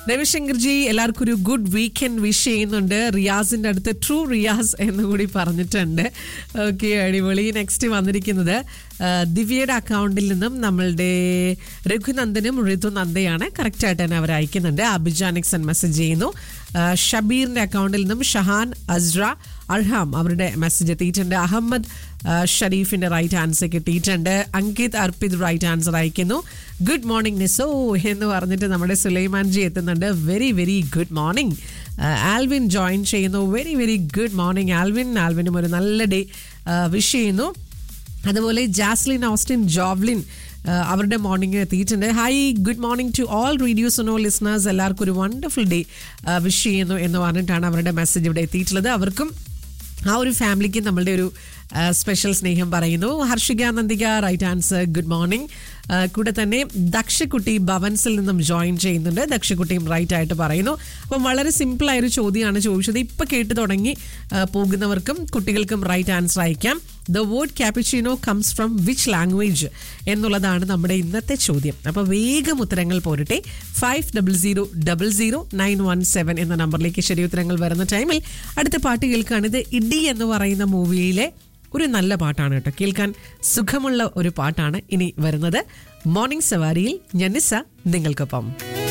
രവിശങ്കർജി എല്ലാവർക്കും ഒരു good weekend wish ചെയ്യുന്നുണ്ട് റിയാസിന്റെ അടുത്ത് ട്രൂ റിയാസ് എന്ന് കൂടി പറഞ്ഞിട്ടുണ്ട് ഓക്കെ അടിപൊളി നെക്സ്റ്റ് വന്നിരിക്കുന്നത് ആ, ദിവ്യയുടെ അക്കൗണ്ടിൽ നിന്നും നമ്മളുടെ രഘുനന്ദനും ഋതുനന്ദയാണ് കറക്റ്റായിട്ട് തന്നെ അവർ അയക്കുന്നുണ്ട് അഭിജാനിക്സൺ മെസ്സേജ് ചെയ്യുന്നു ആ, ഷബീറിന്റെ അക്കൗണ്ടിൽ നിന്നും ഷഹാൻ അസ്ര അർഹാം അവരുടെ മെസ്സേജ് എത്തിയിട്ടുണ്ട് അഹമ്മദ് ആ, ഷരീഫിന്റെ റൈറ്റ് ആൻസർ കിട്ടിയിട്ടുണ്ട് അങ്കിത് അർപ്പിത് റൈറ്റ് ആൻസർ അയക്കുന്നു ഗുഡ് മോർണിംഗ് നിസോ എന്ന് പറഞ്ഞിട്ട് നമ്മുടെ സുലൈമാൻ ജി എത്തുന്നുണ്ട് very very good morning Alvin join ചെയ്യുന്നു very very good morning Alvin ആൽവിനും ഒരു നല്ല ഡേ വിഷ് ചെയ്യുന്നു അതുപോലെ ജാസ്ലിൻ ഓസ്റ്റിൻ ജോവ്ലിൻ ആ, അവരുടെ മോർണിംഗ് എത്തിയിട്ടുണ്ട് hi good morning to all radio Sono listeners എല്ലാവർക്കും ഒരു വണ്ടർഫുൾ ഡേ വിഷ് ചെയ്യുന്നു എന്ന് പറഞ്ഞിട്ടാണ് അവരുടെ മെസ്സേജ് ഇവിടെ എത്തിയിട്ടുള്ളത് അവർക്കും ആ ഒരു ഫാമിലിക്ക് നമ്മളുടെ ഒരു സ്പെഷ്യൽ സ്നേഹം പറയുന്നു Harshika Nandika right answer good morning കൂടെ തന്നെ ദക്ഷക്കുട്ടി ഭവൻസിൽ നിന്നും ജോയിൻ ചെയ്യുന്നുണ്ട് ദക്ഷക്കുട്ടിയും റൈറ്റ് ആയിട്ട് പറയുന്നു അപ്പം വളരെ സിമ്പിൾ ആയൊരു ചോദ്യമാണ് ചോദിച്ചത് ഇപ്പം കേട്ട് തുടങ്ങി ആ, പോകുന്നവർക്കും കുട്ടികൾക്കും റൈറ്റ് ആൻസർ അയക്കാം the word cappuccino comes from which language എന്നുള്ളതാണ് നമ്മുടെ ഇന്നത്തെ ചോദ്യം അപ്പോൾ വേഗം ഉത്തരങ്ങൾ പോരട്ടെ five double zero double zero nine one seven എന്ന നമ്പറിലേക്ക് ശരി ഉത്തരങ്ങൾ വരുന്ന ടൈമിൽ അടുത്ത പാട്ട് കേൾക്കുകയാണ് ഇത് ഇടി എന്ന് പറയുന്ന മൂവിയിലെ ഒരു നല്ല പാട്ടാണ് കേട്ടോ കേൾക്കാൻ സുഖമുള്ള ഒരു പാട്ടാണ് ഇനി വരുന്നത് മോർണിംഗ് സവാരിയിൽ ഞന്നിസ നിങ്ങൾക്കൊപ്പം